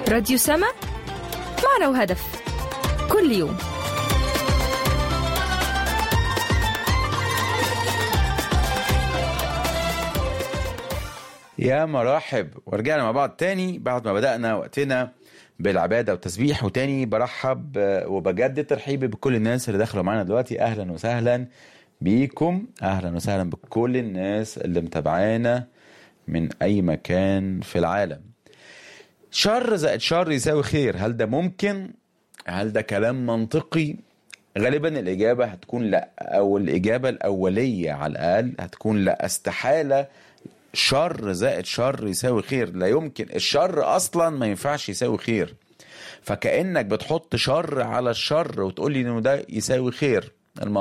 راديو سما معنا وهدف كل يوم يا مرحب ورجعنا مع بعض تاني بعد ما بدأنا وقتنا بالعبادة والتسبيح وتاني برحب آه، وبجدد ترحيبي بكل الناس اللي دخلوا معانا دلوقتي أهلا وسهلا بيكم أهلا وسهلا بكل الناس اللي متابعانا من أي مكان في العالم شر زائد شر يساوي خير هل ده ممكن؟ هل ده كلام منطقي؟ غالبا الإجابة هتكون لا أو الإجابة الأولية على الأقل هتكون لا استحالة شر زائد شر يساوي خير لا يمكن الشر أصلا ما ينفعش يساوي خير فكأنك بتحط شر على الشر وتقول لي إنه ده يساوي خير